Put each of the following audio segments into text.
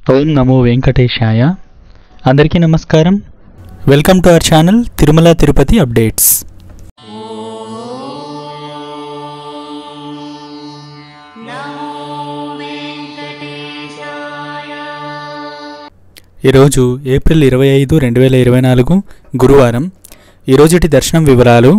ఓం నమో వెంకటేశాయ అందరికీ నమస్కారం welcome to our channel Tirumala Tirupati updates ఈరోజు ఏప్రిల్ ఇరవై ఐదు రెండు వేల ఇరవై నాలుగు గురువారం ఈరోజుటి దర్శనం వివరాలు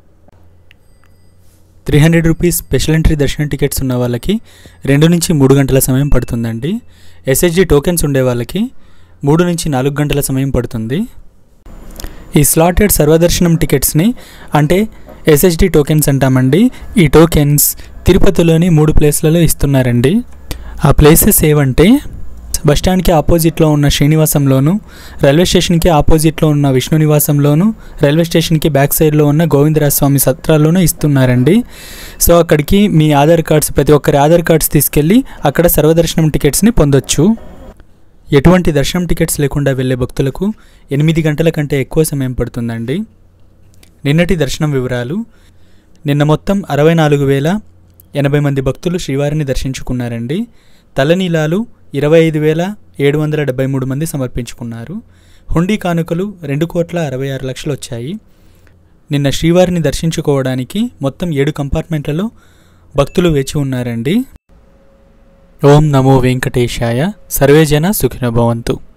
three hundred rupees special entry దర్శనం టికెట్స్ ఉన్న వాళ్ళకి రెండు నుంచి మూడు గంటల సమయం పడుతుందండి ఎస్హెచ్డి టోకెన్స్ ఉండే వాళ్ళకి మూడు నుంచి నాలుగు గంటల సమయం పడుతుంది ఈ స్లాటెడ్ సర్వదర్శనం టికెట్స్ని అంటే ఎస్హెచ్డి టోకెన్స్ అంటామండి ఈ టోకెన్స్ తిరుపతిలోని మూడు ప్లేస్లలో ఇస్తున్నారండి ఆ ప్లేసెస్ ఏవంటే బస్టాండ్కి ఆపోజిట్లో ఉన్న శ్రీనివాసంలోను రైల్వే స్టేషన్కి ఆపోజిట్లో ఉన్న విష్ణు నివాసంలోను రైల్వే స్టేషన్కి బ్యాక్ సైడ్లో ఉన్న గోవిందరాజ స్వామి సత్రాల్లోనూ ఇస్తున్నారండి సో అక్కడికి మీ ఆధార్ కార్డ్స్ ప్రతి ఒక్కరి ఆధార్ కార్డ్స్ తీసుకెళ్ళి అక్కడ సర్వదర్శనం టికెట్స్ని పొందొచ్చు ఎటువంటి దర్శనం టికెట్స్ లేకుండా వెళ్ళే భక్తులకు ఎనిమిది గంటల కంటే ఎక్కువ సమయం పడుతుందండి నిన్నటి దర్శనం వివరాలు నిన్న మొత్తం అరవై నాలుగు వేల ఎనభై మంది భక్తులు శ్రీవారిని దర్శించుకున్నారండి తలనీలాలు ఇరవై ఐదు వేల ఏడు వందల డెబ్బై మూడు మంది సమర్పించుకున్నారు హుండీ కానుకలు రెండు కోట్ల అరవై ఆరు లక్షలు వచ్చాయి నిన్న శ్రీవారిని దర్శించుకోవడానికి మొత్తం ఏడు కంపార్ట్మెంట్లలో భక్తులు వేచి ఉన్నారండి ఓం నమో వెంకటేశాయ సర్వే జన సుఖినో భవంతు